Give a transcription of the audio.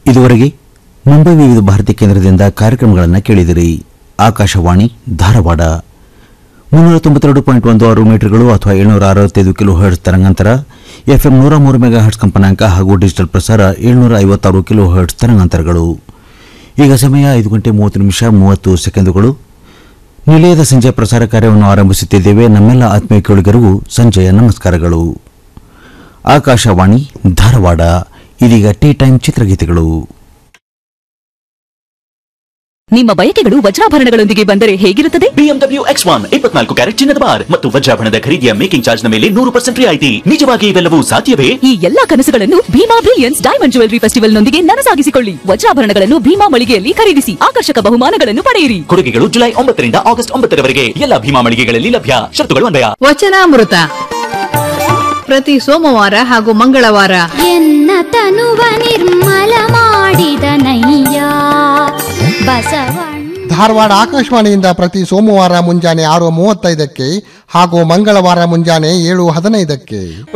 ಇದುವರೆಗೆ ಮುಂಬೈ ವಿವಿಧ ಭಾರತಿ ಕೇಂದ್ರದಿಂದ ಕಾರ್ಯಕ್ರಮಗಳನ್ನು ಕೇಳಿದಿರಿ ಆಕಾಶವಾಣಿ ಧಾರವಾಡ ಮುನ್ನೂರ ತೊಂಬತ್ತೆರಡು ಪಾಯಿಂಟ್ ಒಂದು ಆರು ಮೀಟರ್ಗಳು ಅಥವಾ ಏಳ್ನೂರ ಅರವತ್ತೈದು ಕಿಲೋ ಹರ್ಟ್ಸ್ ತರಂಗಾಂತರ ಎಫ್ಎಂ ನೂರ ಮೂರು ಮೆಗಾ ಹರ್ಟ್ಸ್ ಕಂಪನಾಂಕ ಹಾಗೂ ಡಿಜಿಟಲ್ ಪ್ರಸಾರ ಏಳ್ನೂರ ಐವತ್ತಾರು ಕಿಲೋ ಹರ್ಟ್ಸ್ ತರಂಗಾಂತರಗಳು ಈಗ ಸಮಯ ಐದು ಗಂಟೆ ಮೂವತ್ತು ನಿಮಿಷ ಮೂವತ್ತು ಸೆಕೆಂಡುಗಳು ನಿಲಯದ ಸಂಜೆ ಪ್ರಸಾರ ಕಾರ್ಯವನ್ನು ಆರಂಭಿಸುತ್ತಿದ್ದೇವೆ ನಮ್ಮೆಲ್ಲ ಆತ್ಮೀಯ ಕೇಳುಗರಿಗೂ ಸಂಜೆಯ ನಮಸ್ಕಾರಗಳು ಆಕಾಶವಾಣಿ ಧಾರವಾಡ ಇದೀಗ ಟೀ ಟೈಮ್ ಚಿತ್ರಗೀತೆಗಳು ನಿಮ್ಮ ಬಯಕೆಗಳು ವಜ್ರಾಭರಣಗಳೊಂದಿಗೆ ಬಂದರೆ ಹೇಗಿರುತ್ತದೆ ಬಿಎಂಡಬ್ಲ್ಯೂ ಎಕ್ಸ್ ಒನ್ ಇಪ್ಪತ್ನಾಲ್ಕು ಕ್ಯಾರೆಟ್ ಚಿನ್ನದ ಬಾರ್ ಮತ್ತು ವಜ್ರಾಭರಣದ ಖರೀದಿಯ ಮೇಕಿಂಗ್ ಚಾರ್ಜ್ ನ ಮೇಲೆ ನೂರು ಪರ್ಸೆಂಟ್ ರಿಯಾಯಿತಿ ನಿಜವಾಗಿ ಇವೆಲ್ಲವೂ ಸಾಧ್ಯವೇ ಈ ಎಲ್ಲಾ ಕನಸುಗಳನ್ನು Bhima brilliance diamond jewellery festival ನೊಂದಿಗೆ ನನಸಾಗಿಸಿಕೊಳ್ಳಿ ವಜ್ರಾಭರಣಗಳನ್ನು ಭೀಮಾ ಮಳಿಗೆಯಲ್ಲಿ ಖರೀದಿಸಿ ಆಕರ್ಷಕ ಬಹುಮಾನಗಳನ್ನು ಪಡೆಯಿರಿ ಕೊಡುಗೆಗಳು ಜುಲೈ ಒಂಬತ್ತರಿಂದ ಆಗಸ್ಟ್ ಒಂಬತ್ತರವರೆಗೆ ಎಲ್ಲ ಭೀಮಾ ಮಳಿಗೆಗಳಲ್ಲಿ ಲಭ್ಯ ಶರ್ತುಗಳು ಅನ್ವಯ ವಚನಾಮೃತ ಪ್ರತಿ ಸೋಮವಾರ ಹಾಗೂ ಮಂಗಳವಾರ ಎನ್ನ ತನುವ ನಿರ್ಮಲ ಮಾಡಿದ ನಯ್ಯ ಬಸವಣ್ಣ ಧಾರವಾಡ ಆಕಾಶವಾಣಿಯಿಂದ ಪ್ರತಿ ಸೋಮವಾರ ಮುಂಜಾನೆ ಆರು ಮೂವತ್ತೈದಕ್ಕೆ ಹಾಗೂ ಮಂಗಳವಾರ ಮುಂಜಾನೆ ಏಳು ಹದಿನೈದಕ್ಕೆ